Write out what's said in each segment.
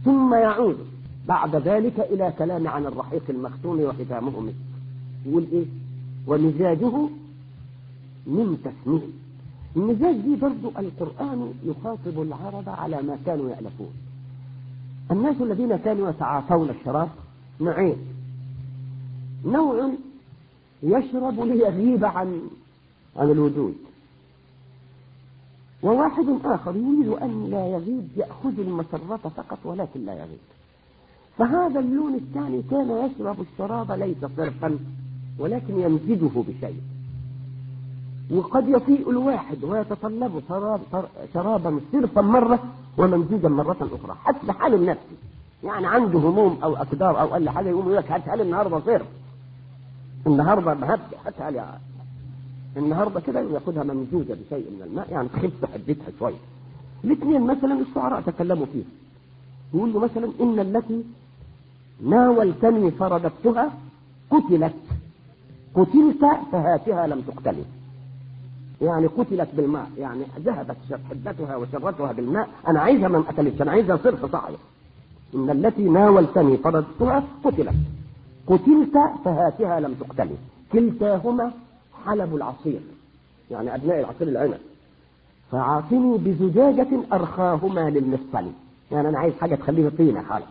ثم يعود بعد ذلك إلى كلام عن الرحيق المختوم وختامه مسك يقول إيه ومزاجه من تسنيم المزاج دي برضو القرآن يخاطب العرب على ما كانوا يألفون الناس الذين كانوا يتعاطون الشراب نوعين نوع يشرب ليغيب عن عن الوجود وواحد آخر يريد أن لا يغيب يأخذ المسرة فقط ولكن لا يغيب فهذا اللون الثاني كان يشرب الشراب ليس صرفا ولكن يمزجه بشيء وقد يطيء الواحد ويتطلب شراب شرابا صرفا مرة وممزوجا مرة أخرى حسب حال النفس يعني عنده هموم أو أقدار أو أي حاجة يقوم يقول لك هات النهارده صرف النهارده هات هات النهارده كده ياخدها ممزوجة بشيء من الماء يعني تخف حدتها شوية الاثنين مثلا الشعراء تكلموا فيه يقول له مثلا إن التي ناولتني فرددتها قتلت قتلت فهاتها لم تقتلي يعني قتلت بالماء يعني ذهبت حدتها وشرتها بالماء أنا عايزها ما قتلتش أنا عايزها صرف صحيح إن التي ناولتني فرددتها قتلت قتلت فهاتها لم تقتلي كلتاهما حلب العصير يعني أبناء العصير العنب فعاصني بزجاجة أرخاهما للمفصل يعني أنا عايز حاجة تخليه طينة خالص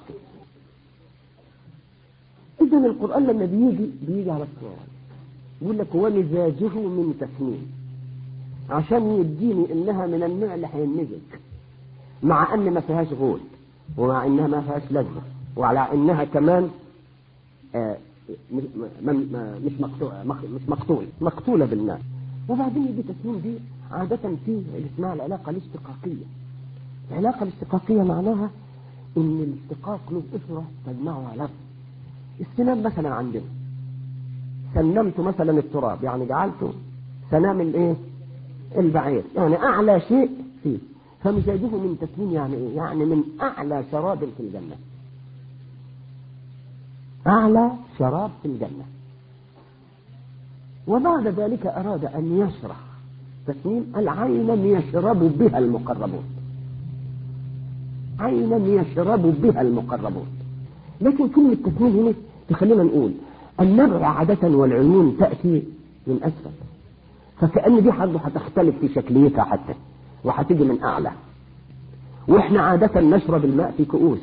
إذا القرآن لما بيجي بيجي على الصورة يقول لك ومزاجه من تسنيم عشان يديني إنها من النوع اللي هينمزج مع أن ما فيهاش غول ومع إنها ما فيهاش لذة وعلى إنها كمان آه مش مقطوعة مش مقتول مقتولة بالماء وبعدين يجي تسنيم دي عادة في اللي اسمها العلاقة الاشتقاقية العلاقة الاشتقاقية معناها ان الاشتقاق له اسرة تجمعها لفظ السنام مثلا عندنا سنمت مثلا التراب يعني جعلته سنام الايه البعير يعني اعلى شيء فيه فمزاجه من تسنيم يعني ايه يعني من اعلى شراب في الجنة اعلى شراب في الجنة وبعد ذلك اراد ان يشرح تسنيم العين يشرب بها المقربون عينا يشرب بها المقربون لكن كلمة تسنيم هنا تخلينا نقول النبع عادة والعيون تأتي من أسفل فكأن دي حرب هتختلف في شكليتها حتى وهتيجي من أعلى وإحنا عادة نشرب الماء في كؤوس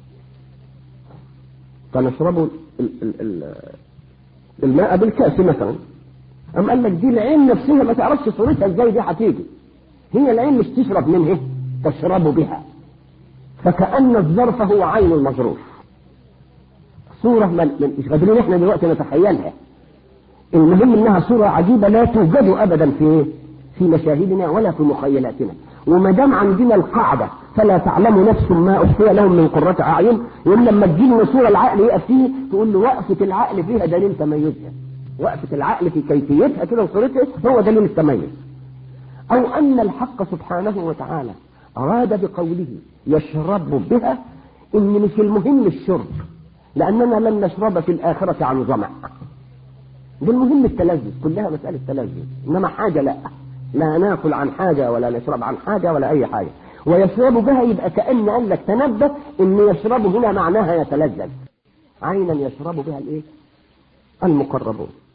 فنشرب الماء بالكأس مثلا أم قال لك دي العين نفسها ما تعرفش صورتها ازاي دي هتيجي هي العين مش تشرب منها تشرب بها فكأن الظرف هو عين المظروف صورة من مش قادرين احنا دلوقتي نتخيلها المهم انها صورة عجيبة لا توجد ابدا في في مشاهدنا ولا في مخيلاتنا وما دام عندنا القاعدة فلا تعلم نفس ما اخفي لهم من قرة اعين يقول لما تجيلنا صورة العقل يقف فيه تقول له وقفة العقل فيها دليل تميزها وقفة العقل في كيفيتها كده وصورتها هو دليل التميز او ان الحق سبحانه وتعالى أراد بقوله يشرب بها إن مش المهم الشرب لأننا لن نشرب في الآخرة عن ظمأ ده المهم التلذذ كلها مسألة تلذذ إنما حاجة لا لا ناكل عن حاجة ولا نشرب عن حاجة ولا أي حاجة ويشرب بها يبقى كأن قال لك تنبه إن يشرب هنا معناها يتلذذ عينا يشرب بها الإيه المقربون